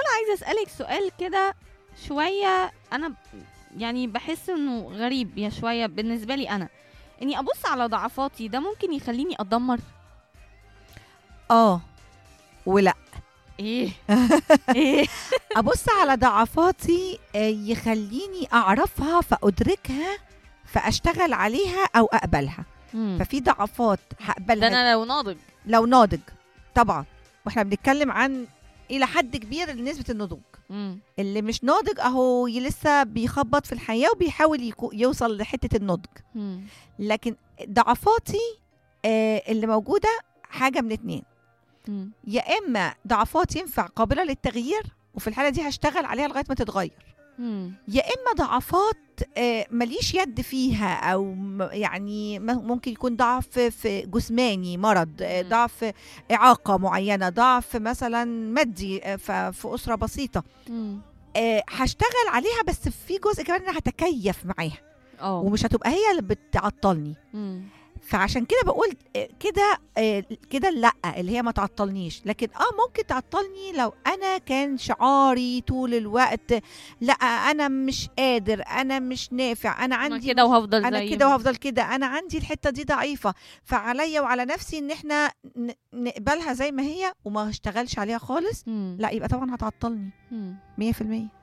عايزه اسالك سؤال كده شويه انا ب- يعني بحس انه غريب يا شويه بالنسبه لي انا اني ابص على ضعفاتي ده ممكن يخليني اتدمر اه ولا ايه ايه ابص على ضعفاتي آه، يخليني اعرفها فادركها فاشتغل عليها او اقبلها مم. ففي ضعفات ده هقبلها انا لو ناضج لو ناضج طبعا واحنا بنتكلم عن الى حد كبير نسبه النضوج مم. اللي مش ناضج اهو ي- لسه بيخبط في الحياه وبيحاول يكو- يوصل لحته النضج مم. لكن ضعفاتي آه، اللي موجوده حاجه من اتنين مم. يا اما ضعفات ينفع قابله للتغيير وفي الحاله دي هشتغل عليها لغايه ما تتغير مم. يا اما ضعفات آه، ماليش يد فيها او م- يعني م- ممكن يكون ضعف في جسماني مرض آه، مم. ضعف اعاقه معينه ضعف مثلا مادي آه، ف- في اسره بسيطه مم. آه، هشتغل عليها بس في جزء كمان انا هتكيف معاها اه ومش هتبقى هي اللي بتعطلني مم. فعشان كده بقول آه، كده آه، كده لا اللي هي ما تعطلنيش لكن اه ممكن تعطلني لو انا كان شعاري طول الوقت لا انا مش قادر انا مش نافع انا انا عندي كده وهفضل انا زي كده ما- وهفضل كده انا عندي الحته دي ضعيفه فعليا وعلى نفسي ان احنا ن- نقبلها زي ما هي وما اشتغلش عليها خالص مم. لا يبقى طبعا هتعطلني مم. 100%